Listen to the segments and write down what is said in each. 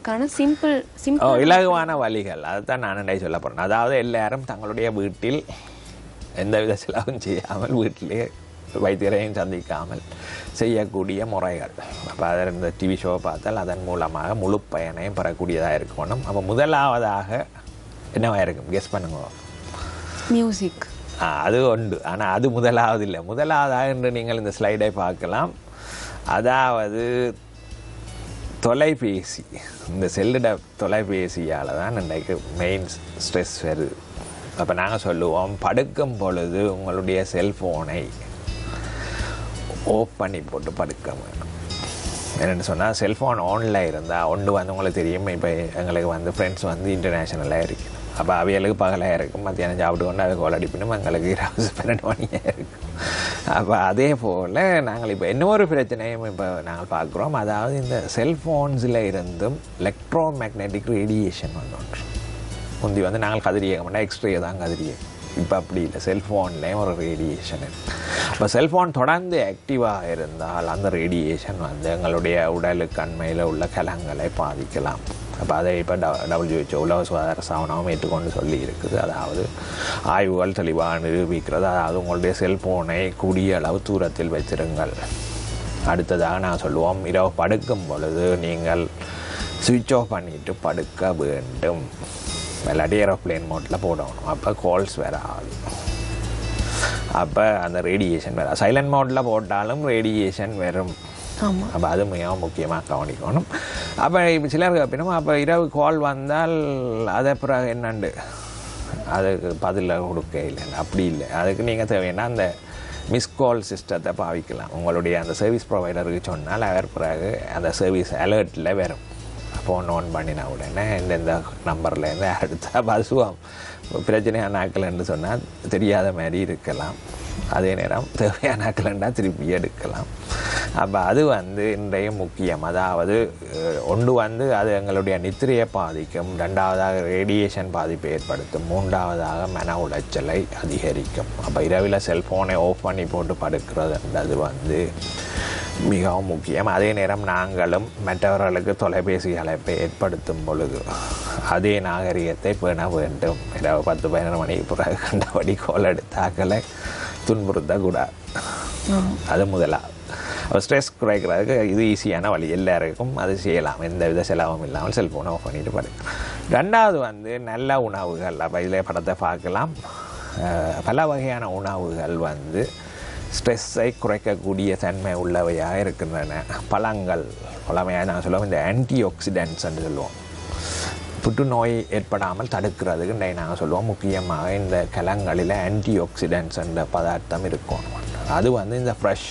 குறைக்கிறதுக்கான simple ஓ simple இலகுவான வழிகள் அதுதான் நான் இன்றைக்கு சொல்ல போறேன் அதாவது எல்லாரும் தங்களுடைய வீட்டில் எந்தவித செலவும் செய்யாமல் வீட்டிலே வைத்தியரையும் சந்திக்காமல் செய்யக்கூடிய முறைகள் அப்போ அதில் இந்த டிவி ஷோ பார்த்தால் அதன் மூலமாக முழு பயனையும் பெறக்கூடியதாக இருக்கணும் அப்போ முதலாவதாக என்னவா இருக்கும் கெஸ் பண்ணுங்க மியூசிக் ஆ, அது உண்டு ஆனால் அது முதலாவது இல்லை முதலாவதாக என்று நீங்கள் இந்த ஸ்லைடை பார்க்கலாம் அதாவது தொலைபேசி இந்த செல்லுட தொலைபேசியால் தான் இன்றைக்கு மெயின் ஸ்ட்ரெஸ் வருது அப்போ நாங்கள் சொல்லுவோம் படுக்கும் பொழுது உங்களுடைய செல்ஃபோனை ஓப் பண்ணி போட்டு படுக்க வேணும் என்னென்னு சொன்னால் செல்ஃபோன் ஆனில் இருந்தால் ஒன்று வந்து உங்களுக்கு தெரியும் இப்போ எங்களுக்கு வந்து ஃப்ரெண்ட்ஸ் வந்து இன்டர்நேஷ்னலாக இருக்கணும் அப்போ அவைகளுக்கு பகலாக இருக்கும் மத்தியானம் சாப்பிட்டு கொண்டு அவை கோல் அடிப்பினும் எங்களுக்கு இரவு பன்னெண்டு மணியாக இருக்கும் அப்போ அதே போல் நாங்கள் இப்போ இன்னொரு பிரச்சனையும் இப்போ நாங்கள் பார்க்குறோம் அதாவது இந்த செல்ஃபோன்ஸில் இருந்தும் எலக்ட்ரோ மேக்னெட்டிக் ரேடியேஷன் வந்து ஒன்று முந்தி வந்து நாங்கள் கதிரியக்க மாட்டோம் எக்ஸ்ரே தான் கதிரியக்கம் இப்போ அப்படி இல்லை செல்ஃபோன்லேயும் ஒரு ரேடியேஷன் இப்போ செல்ஃபோன் தொடர்ந்து ஆக்டிவாக இருந்தால் அந்த ரேடியேஷன் வந்து எங்களுடைய உடலுக்கு அண்மையில் உள்ள கலங்களை பாதிக்கலாம் அப்போ அதை இப்போ டபிள்யூஹெச்ஓ உலக சுகாதார சாவனமும் ஏற்றுக்கொண்டு சொல்லி இருக்குது அதாவது ஆய்வுகள் தெளிவாக நிரூபிக்கிறது அதாவது உங்களுடைய செல்ஃபோனை கூடிய அளவு தூரத்தில் வச்சிருங்கள் அடுத்ததாக நான் சொல்லுவோம் இரவு படுக்கும் பொழுது நீங்கள் சுவிட்ச் ஆஃப் பண்ணிட்டு படுக்க வேண்டும் இல்லாட்டி ஏரோப்ளேன் மோட்டில் போடணும் அப்போ கால்ஸ் வேற ஆகுது அப்போ அந்த ரேடியேஷன் வேற சைலண்ட் மோட்டில் போட்டாலும் ரேடியேஷன் வரும் ஆமா அப்போ அது மிகவும் முக்கியமாக கவனிக்கணும் அப்போ இப்போ சிலருக்கு அப்படின்னா அப்போ இரவு கால் வந்தால் அதை பிறகு என்னண்டு அதுக்கு பதில் கொடுக்க இல்லை அப்படி இல்லை அதுக்கு நீங்கள் தேவைன்னா அந்த மிஸ் கால் சிஸ்டத்தை பாவிக்கலாம் உங்களுடைய அந்த சர்வீஸ் ப்ரொவைடருக்கு சொன்னால் அவர் பிறகு அந்த சர்வீஸ் அலர்ட்டில் வரும் ஃபோன் ஆன் பண்ணின உடனே இந்தந்த நம்பர்லேருந்து அடுத்தா பசுவாம் பிரச்சனையான ஆக்கலன்னு சொன்னால் தெரியாத மாதிரி இருக்கலாம் அதே நேரம் தேவையான ஆக்கலண்டா திருப்பி எடுக்கலாம் அப்போ அது வந்து இன்றைய முக்கியம் அதாவது அஹ், ஒன்று வந்து அது எங்களுடைய நித்திரையை பாதிக்கும் ரெண்டாவதாக ரேடியேஷன் பாதிப்பை ஏற்படுத்தும் மூன்றாவதாக மன உளைச்சலை அதிகரிக்கும் அப்போ இரவில் செல்ஃபோனை ஆஃப் பண்ணி போட்டு படுக்கிறதுன்றது வந்து மிகவும் முக்கியம் அதே நேரம் நாங்களும் மற்றவர்களுக்கு தொலைபேசி அழைப்பை ஏற்படுத்தும் பொழுது அதே நாகரிகத்தை பேண வேண்டும் இரவு பத்து பதினொரு மணிக்கு பிறகு கண்டபடி கோல் எடுத்தாக்களை துன்புறுத்தக்கூடாது அது முதலாவது அப்போ ஸ்ட்ரெஸ் குறைக்கிறதுக்கு இது ஈஸியான வழி எல்லாருக்கும் அது செய்யலாம் எந்த வித செலவும் இல்லாமல் செல்ஃபோனை ஆஃப் பண்ணிட்டு படுக்க ரெண்டாவது வந்து நல்ல உணவுகள் அப்போ இதில் படத்தை பார்க்கலாம் அஹ், பல வகையான உணவுகள் வந்து ஸ்ட்ரெஸ்ஸை குறைக்கக்கூடிய தன்மை உள்ளவையாக இருக்கின்றன பழங்கள் பழமையாக நாங்கள் சொல்லுவோம் இந்த ஆன்டி ஆக்சிடென்ட்ஸ்ன்னு சொல்லுவோம் புற்றுநோய் ஏற்படாமல் தடுக்கிறதுக்கு இன்றைய நாங்கள் சொல்லுவோம் முக்கியமாக இந்த கிழங்களில் ஆன்டி ஆக்சிடென்ட்ஸ் என்ற பதார்த்தம் இருக்கும் அது வந்து இந்த ஃப்ரெஷ்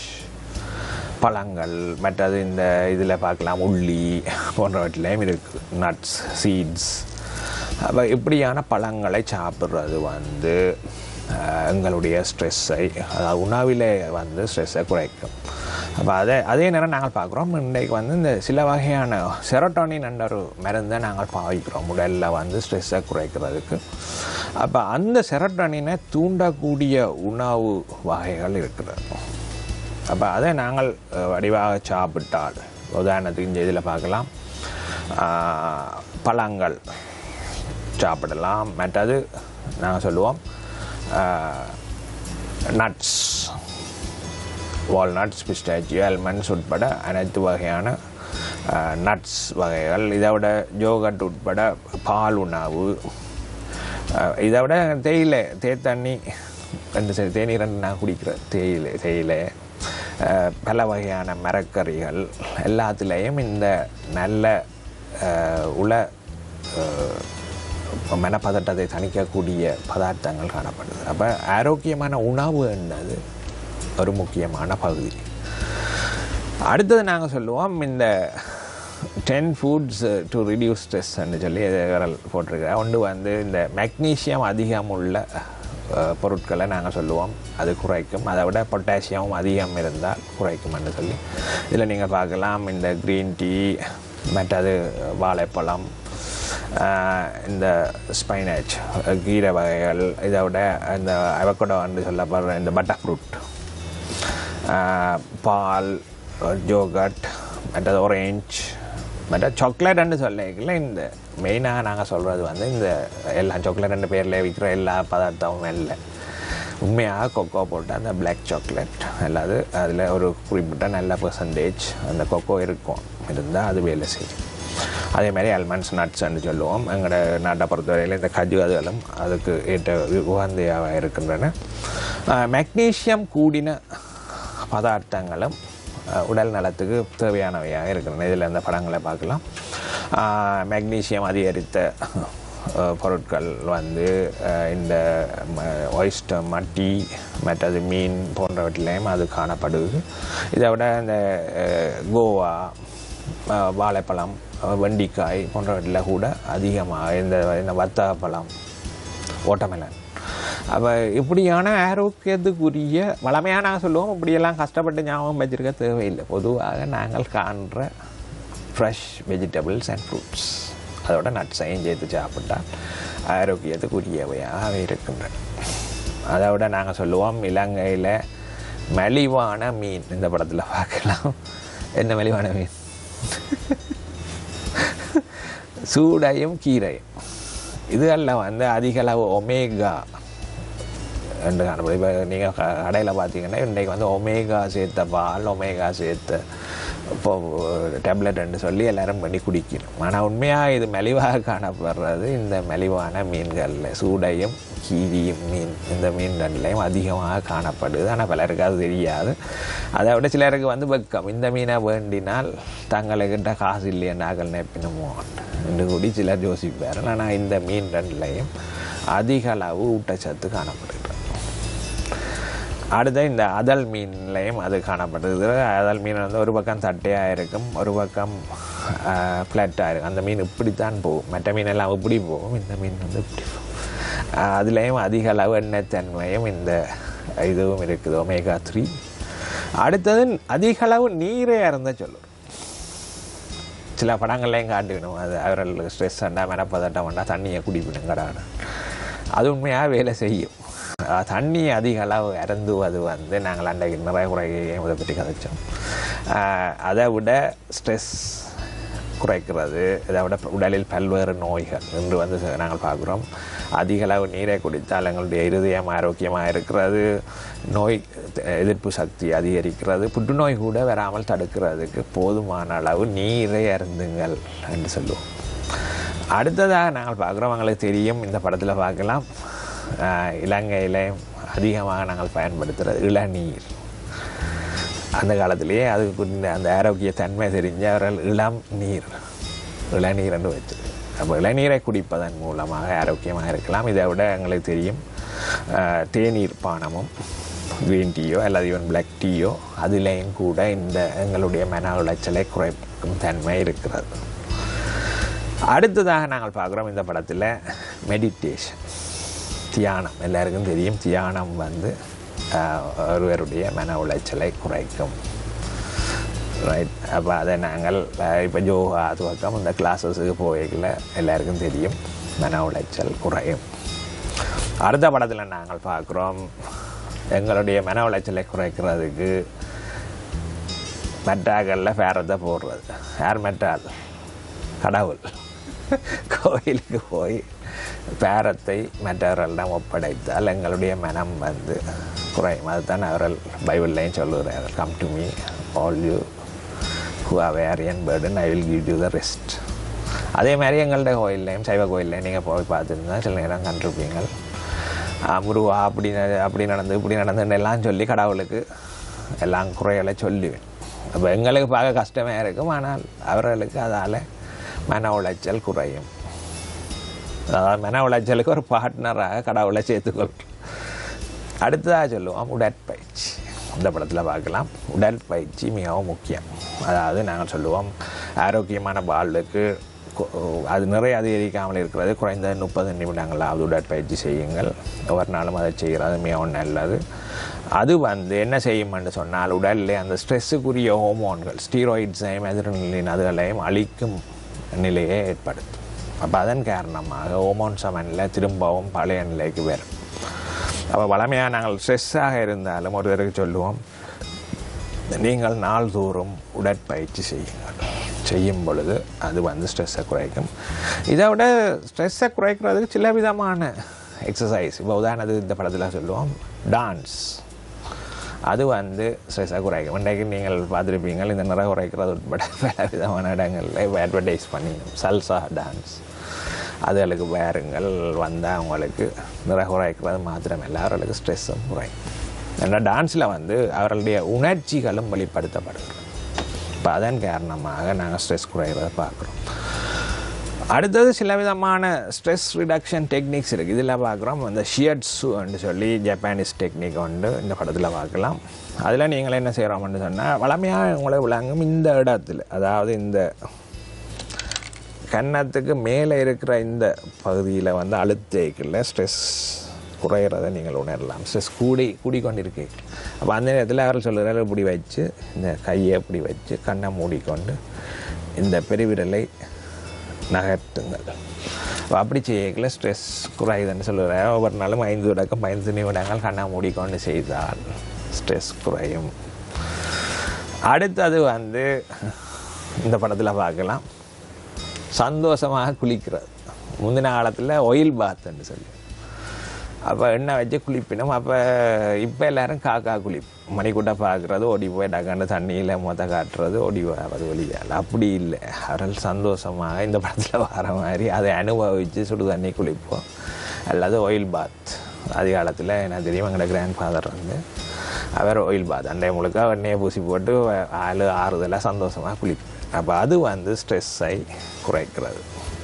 பழங்கள் மற்றது இந்த இதில் பார்க்கலாம் உள்ளி போன்றவற்றிலையும் இருக்குது நட்ஸ் சீட்ஸ் அப்போ இப்படியான பழங்களை சாப்பிட்றது வந்து அஹ், எங்களுடைய ஸ்ட்ரெஸ்ஸை அதாவது உணவிலே வந்து ஸ்ட்ரெஸ்ஸை குறைக்கும் அப்போ அதே அதே நேரம் நாங்கள் பார்க்குறோம் இன்றைக்கு வந்து இந்த சில வகையான செரோட்டோனின் என்ற ஒரு மருந்தை நாங்கள் பாவிக்கிறோம் உடலில் வந்து ஸ்ட்ரெஸ்ஸை குறைக்கிறதுக்கு அப்போ அந்த செரோட்டோனினை தூண்டக்கூடிய உணவு வகைகள் இருக்கிறது அப்போ அதை நாங்கள் அஹ், வடிவாக சாப்பிட்டால் உதாரணத்துக்கு இந்த இதில் பார்க்கலாம் ஆஹ், பழங்கள் சாப்பிடலாம் மற்றது நாங்கள் சொல்லுவோம் நட்ஸ் வால்நட்ஸ் பிஸ்டாச்சியோ ஆல்மண்ட்ஸ் உட்பட அனைத்து வகையான நட்ஸ் வகைகள் இதை விட யோகட் உட்பட பால் உணவு அஹ், இதை விட தேயிலை தேத்தண்ணி ரெண்டு சரி தேநீர் ரெண்டு நான் குடிக்கிறேன் தேயிலை தேயிலை அஹ், பல வகையான மரக்கறிகள் எல்லாத்துலேயும் இந்த நல்ல அஹ், உள அஹ், மனப்பதட்டத்தை தணிக்கக்கூடிய பதார்த்தங்கள் காணப்படுது அப்போ ஆரோக்கியமான உணவு என்னது ஒரு முக்கியமான பகுதி அடுத்தது நாங்கள் சொல்லுவோம் இந்த டென் ஃபுட்ஸ் டு ரிடியூஸ் ஸ்ட்ரெஸ்ன்னு சொல்லி விரல் போட்டிருக்கிறேன் ஒன்று வந்து இந்த மெக்னீசியம் அதிகம் உள்ள அஹ், பொருட்களை நாங்கள் சொல்லுவோம் அது குறைக்கும் அதை விட பொட்டாசியம் அதிகம் இருந்தால் குறைக்கும்னு சொல்லி இதில் நீங்கள் பார்க்கலாம் இந்த க்ரீன் டீ மற்றது வாழைப்பழம் ஆஹ் இந்த ஸ்பைனச் கீரை வகைகள் இதை விட இந்த அவக்கடோன்னு சொல்லப்படுற இந்த பட்டர் ஃப்ரூட் பால் யோகட் மற்றது ஆரேஞ்ச் பட் சாக்லேட்னு சொல்லிக்கல இந்த மெயினாக நாங்கள் சொல்கிறது வந்து இந்த எல்லா சாக்லேட் பேரில் விற்கிற எல்லா பதார்த்தமும் இல்லை உண்மையாக கொக்கோ போட்டு அந்த பிளாக் சாக்லேட் அல்லாது அதில் ஒரு குறிப்பிட்ட நல்ல பர்சன்டேஜ் அந்த கொக்கோ இருக்கும் இருந்தால் அது வேலை செய்யும் அதே மாதிரி அல்மண்ட்ஸ் நட்ஸ்ன்னு சொல்லுவோம் எங்களோட நாட்டை பொறுத்தவரையில் இந்த கஜு அதுகளும் அதுக்கு ஏற்ற உகந்தையாக இருக்கின்றன மெக்னீஷியம் கூடின பதார்த்தங்களும் அஹ், உடல் நலத்துக்கு தேவையானவையாக இருக்கின்றன இதில் இந்த படங்களை பார்க்கலாம் மெக்னீசியம் அதிகரித்த அஹ், பொருட்கள் வந்து அஹ், இந்த ஒய்ஸ்டர் மட்டி மற்றது மீன் போன்றவற்றிலையும் அது காணப்படுது இதை விட இந்த அஹ், கோவா அஹ், வாழைப்பழம் அஹ், வெண்டிக்காய் போன்றவற்றில் கூட அதிகமாக இந்த இந்த வத்தக பழம் ஓட்டமெலன் அப்போ இப்படியான ஆரோக்கியத்துக்குரிய வளமையாக நாங்கள் சொல்லுவோம் இப்படியெல்லாம் கஷ்டப்பட்டு ஞாபகம் வச்சிருக்க தேவையில்லை பொதுவாக நாங்கள் காண்ற ஃப்ரெஷ் வெஜிடபிள்ஸ் அண்ட் ஃப்ரூட்ஸ் அதோட நட்ஸையும் சேர்த்து சாப்பிட்டால் ஆரோக்கியத்துக்குரியவையாக இருக்கின்றன அதை விட நாங்கள் சொல்லுவோம் இலங்கையில் மலிவான மீன் இந்த படத்தில் பார்க்கலாம் என்ன மலிவான மீன் சூடையும் கீரையும் இதுகளில் வந்து அதிக அளவு ஒமேகா என்று காணப்படும் இப்போ நீங்கள் கடையில் பார்த்தீங்கன்னா இன்றைக்கு வந்து ஒமேகா சேர்த்த பால் ஒமேகா சேர்த்த இப்போ டேப்லெட்னு சொல்லி எல்லாரும் பண்ணி குடிக்கணும் ஆனால் உண்மையாக இது மெலிவாக காணப்படுறது இந்த மெலிவான மீன்களில் சூடையும் கீரியும் மீன் இந்த மீன்கள்லையும் அதிகமாக காணப்படுது ஆனால் பலருக்கு அது தெரியாது அதை விட சிலருக்கு வந்து வெக்கம் இந்த மீனை வேண்டினால் தங்களுக்கிட்ட காசு இல்லையே நாங்கள் நெப்பினமோ என்று கூடி சிலர் யோசிப்பார் ஆனால் இந்த மீன் ரெண்டுலையும் அதிக அளவு ஊட்டச்சத்து காணப்படுகிறது அடுத்து இந்த அதல் மீன்லையும் அது காணப்படுது அதல் மீன் வந்து ஒரு பக்கம் தட்டையாக இருக்கும் ஒரு பக்கம் ஃப்ளாட்டாக இருக்கும் அந்த மீன் இப்படித்தான் போகும் மற்ற மீன் எல்லாம் இப்படி போகும் இந்த மீன் வந்து இப்படி போகும் ஆஹ் அதுலேயும் அதிக அளவு எண்ணெய்த்தன்மையும் இந்த இதுவும் இருக்குது ஒமேகா த்ரீ அடுத்தது அதிக அளவு நீரே இருந்த சொல்லும் சில படங்கள்லையும் காட்டிவிடும் அது அவர்கள் ஸ்ட்ரெஸ் அண்டா மெனப்பதட்டம் வேண்டா தண்ணியை குடிப்பிடும் கடாடு அது உண்மையாக வேலை செய்யும் அஹ் தண்ணி அதிக அளவு இறந்துவது வந்து நாங்கள் அன்றைக்கு நிறைய குறையையும் இதை பற்றி கதைச்சோம் அஹ் அதை விட ஸ்ட்ரெஸ் குறைக்கிறது இதை விட உடலில் பல்வேறு நோய்கள் என்று வந்து ச- நாங்கள் பார்க்குறோம் அதிக அளவு நீரை குடித்தால் எங்களுடைய இருதயம் ஆரோக்கியமாக இருக்கிறது நோய் த- எதிர்ப்பு சக்தி அதிகரிக்கிறது புற்றுநோய் கூட வராமல் தடுக்கிறதுக்கு போதுமான அளவு நீரை அருந்துங்கள் என்று சொல்லுவோம் அடுத்ததாக நாங்கள் பார்க்குறோம் எங்களுக்கு தெரியும் இந்த படத்தில் பார்க்கலாம் ஆஹ் இலங்கையில அதிகமாக நாங்கள் பயன்படுத்துகிறது இளநீர் அந்த காலத்திலேயே அதுக்கு இந்த அந்த ஆரோக்கிய தன்மை தெரிஞ்ச அவர்கள் இளம் நீர் இளநீர் என்று வச்சு அப்போ இளநீரை குடிப்பதன் மூலமாக ஆரோக்கியமாக இருக்கலாம் இதை விட எங்களுக்கு தெரியும் ஆஹ் தேநீர் பானமும் க்ரீன் டீயோ அல்லது ஈவன் பிளாக் டீயோ அதிலேயும் கூட இந்த எங்களுடைய மன உளைச்சலை குறைக்கும் தன்மை இருக்கிறது அடுத்ததாக நாங்கள் பார்க்குறோம் இந்த படத்தில் மெடிடேஷன் தியானம் எல்லாருக்கும் தெரியும் தியானம் வந்து ஆஹ், ஒருவருடைய மன உளைச்சலை குறைக்கும் ரைட் அப்போ அதை நாங்கள் இப்போ யோகா அது பக்கம் இந்த கிளாஸஸுக்கு போய்க்கல எல்லாருக்கும் தெரியும் மன உளைச்சல் குறையும் அடுத்த படத்தில் நாங்கள் பார்க்குறோம் எங்களுடைய மன உளைச்சலை குறைக்கிறதுக்கு மெட்டாக்களில் ஃபேரத்தை போடுறது யார் மெட்டால் கடவுள் கோயிலுக்கு போய் பேரத்தை மற்றவர்களிடம் ஒப்படைத்தால் எங்களுடைய மனம் வந்து குறையும் அதுதான் அவர்கள் பைபிள்லையும் சொல்லுகிறார்கள் come to me all you who are weary and burden I will give you the rest அதே மாதிரி எங்கள்ட்ட கோயில்லையும் சைவ கோயில்லையும் நீங்கள் போய் பார்த்துருந்தா சில நேரம் கண்டிருப்பீங்கள் ஆஹ் முருகா அப்படி ந- அப்படி நடந்து இப்படி நடந்துன்னு எல்லாம் சொல்லி கடவுளுக்கு எல்லாம் குறைகளை சொல்லுவேன் அப்போ எங்களுக்கு பார்க்க கஷ்டமாக இருக்கும் ஆனால் அவர்களுக்கு அதால் மன உளைச்சல் குறையும் அதாவது மன உளைச்சலுக்கு ஒரு பார்ட்னராக கடவுளை சேர்த்துக்கொள்கிறோம் அடுத்ததாக சொல்லுவோம் உடற்பயிற்சி இந்த படத்தில் பார்க்கலாம் உடற்பயிற்சி மிகவும் முக்கியம் அதாவது நாங்கள் சொல்லுவோம் ஆரோக்கியமான பாலுக்கு கொ- அது நிறைய அதிகரிக்காமல் இருக்கிறது குறைந்த முப்பது நிமிடங்களாவது உடற்பயிற்சி செய்யுங்கள் ஒவ்வொரு நாளும் அதை செய்கிறது மிகவும் நல்லது அது வந்து என்ன செய்யும்னு சொன்னால் உடலில் அந்த ஸ்ட்ரெஸ்ஸுக்குரிய ஹோமோன்கள் ஸ்டீராய்ட்ஸையும் எதிர்நிலையின் அதுகளையும் அழிக்கும் நிலையை ஏற்படுத்தும் அப்போ அதன் காரணமாக ஹோமோன் சமனில் திரும்பவும் பழைய நிலைக்கு வரும் அப்போ வளமையாக நாங்கள் ஸ்ட்ரெஸ்ஸாக இருந்தாலும் ஒருத்தருக்கு சொல்லுவோம் நீங்கள் நாள்தோறும் உடற்பயிற்சி செய்யுங்கள் செய்யும் பொழுது அது வந்து ஸ்ட்ரெஸ்ஸை குறைக்கும் இதை விட ஸ்ட்ரெஸ்ஸை குறைக்கிறதுக்கு சில விதமான எக்ஸசைஸ் இப்போ உதாரணத்துக்கு இந்த படத்தில் சொல்லுவோம் டான்ஸ் அது வந்து ஸ்ட்ரெஸ்ஸை குறைக்கும் இன்றைக்கு நீங்கள் பார்த்துருப்பீங்க இந்த நிற குறைக்கிறது உட்பட பல விதமான இடங்களில் அட்வர்டைஸ் பண்ணி சல்சா டான்ஸ் அதுகளுக்கு பாருங்கள் வந்தால் அவங்களுக்கு நிற குறைக்கிறது மாத்திரமல்ல அவர்களுக்கு ஸ்ட்ரெஸ்ஸும் குறையும் ஏன்னா டான்ஸில் வந்து அவர்களுடைய உணர்ச்சிகளும் வெளிப்படுத்தப்படுகிறது இப்போ அதன் காரணமாக நாங்கள் ஸ்ட்ரெஸ் குறைகிறத பார்க்குறோம் அடுத்தது சில விதமான ஸ்ட்ரெஸ் ரிடக்ஷன் டெக்னிக்ஸ் இருக்குது இதில் பார்க்குறோம் இந்த ஷியட்ஸுன்னு சொல்லி ஜப்பானீஸ் டெக்னிக் உண்டு இந்த படத்தில் பார்க்கலாம் அதில் நீங்கள் என்ன செய்கிறோம்னு சொன்னால் வளமையாக உங்களை விளங்கும் இந்த இடத்துல அதாவது இந்த கன்னத்துக்கு மேலே இருக்கிற இந்த பகுதியில் வந்து அழுத்தேக்கில் ஸ்ட்ரெஸ் குறையிறதை நீங்கள் உணரலாம் ஸ்ட்ரெஸ் கூடி கூடிக்கொண்டிருக்கு அப்போ அந்த நேரத்தில் அவர்கள் சொல்கிறார் இப்படி வச்சு இந்த கையை இப்படி வச்சு கண்ணை மூடிக்கொண்டு இந்த பெருவிரலை நகர்த்துங்கள் அப்போ அப்படி செய்யக்கல ஸ்ட்ரெஸ் குறையுதுன்னு சொல்லுறாரு ஒவ்வொரு நாளும் ஐந்து தொடக்கம் பதினஞ்சு நிமிடங்கள் கண்ணை மூடிக்கொண்டு செய்தால் ஸ்ட்ரெஸ் குறையும் அடுத்தது வந்து இந்த படத்தில் பார்க்கலாம் சந்தோஷமாக குளிக்கிறது முந்தின காலத்தில் ஒயில் பாத்துன்னு சொல்லி அப்போ எண்ணெய் வச்சு குளிப்பினோம் அப்போ இப்போ எல்லாரும் காக்கா குளிப் மணிக்கூட்ட பார்க்குறது ஓடி போய் டக்காண்டு தண்ணியில் மொத்த காட்டுறது ஓடி வர்றது வழியால் அப்படி இல்லை அவர்கள் சந்தோஷமாக இந்த படத்தில் வர மாதிரி அதை அனுபவித்து சுடு தண்ணி குளிப்போம் அல்லது ஒயில் பாத் ஆதி காலத்தில் எனக்கு தெரியும் எங்களோட கிராண்ட் ஃபாதர் வந்து அவர் ஒயில் பாத் அண்டைய முழுக்க எண்ணெயை பூசி போட்டு ஆள் ஆறுதலாக சந்தோஷமாக குளிப்போம் அப்போ அது வந்து ஸ்ட்ரெஸ்ஸை குறைக்கிறது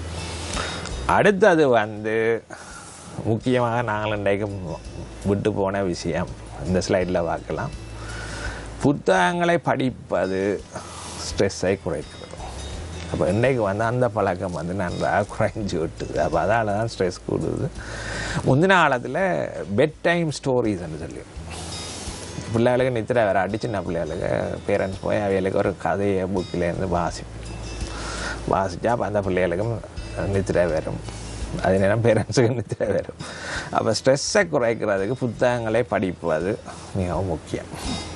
அடுத்தது வந்து முக்கியமாக நாங்கள் இன்றைக்கு விட்டு போன விஷயம் இந்த ஸ்லைடில் பார்க்கலாம் புத்தகங்களை படிப்பது ஸ்ட்ரெஸ்ஸை குறைக்கிறது அப்போ இன்றைக்கு வந்து அந்த பழக்கம் வந்து நன்றாக குறைஞ்சி விட்டுது அப்போ அதால் தான் ஸ்ட்ரெஸ் கூடுது முந்தின காலத்தில் பெட் டைம் ஸ்டோரிஸ்ன்னு சொல்லி பிள்ளைகளுக்கு நித்திர வேறு அடிச்சுன பிள்ளைகளுக்கு பேரண்ட்ஸ் போய் அவைகளுக்கு ஒரு கதையை புக்கிலேருந்து வாசிப்போம் வாசித்தா அப்போ அந்த பிள்ளைகளுக்கும் நித்திர வரும் அதே நேரம் பேரண்ட்ஸுக்கு நித்திர வரும் அப்போ ஸ்ட்ரெஸ்ஸை குறைக்கிறதுக்கு புத்தகங்களை படிப்பது மிகவும் முக்கியம்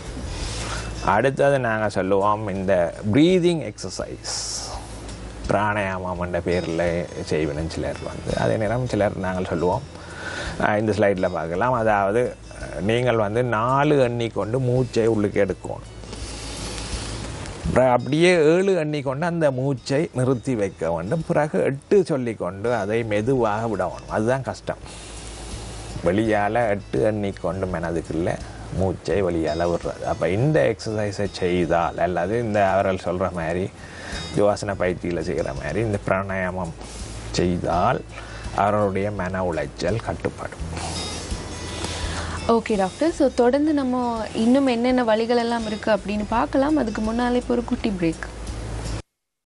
அடுத்தது நாங்கள் சொல்லுவோம் இந்த ப்ரீதிங் எக்ஸசைஸ் பிராணாயாமம் என்ற பேரில் செய்வேன் சிலர் வந்து அதே நேரம் சிலர் நாங்கள் சொல்லுவோம் இந்த ஸ்லைடில் பார்க்கலாம் அதாவது நீங்கள் வந்து நாலு எண்ணி கொண்டு மூச்சை உள்ளுக்கு எடுக்கணும் அப்படியே ஏழு எண்ணி கொண்டு அந்த மூச்சை நிறுத்தி வைக்க வேண்டும் பிறகு எட்டு சொல்லிக்கொண்டு அதை மெதுவாக விடணும் அதுதான் கஷ்டம் வெளியால் எட்டு எண்ணி கொண்டு மனதுக்குள்ள மூச்சை வெளியால் விடுறது அப்போ இந்த எக்ஸசைஸை செய்தால் அல்லது இந்த அவர்கள் சொல்கிற மாதிரி யோசனை பயிற்சியில் செய்கிற மாதிரி இந்த பிராணாயாமம் செய்தால் அவர்களுடைய மன உளைச்சல் கட்டுப்படும் ஓகே டாக்டர் ஸோ தொடர்ந்து நம்ம இன்னும் என்னென்ன வழிகள் எல்லாம் இருக்குது அப்படின்னு பார்க்கலாம் அதுக்கு முன்னாலே இப்போ ஒரு குட்டி பிரேக்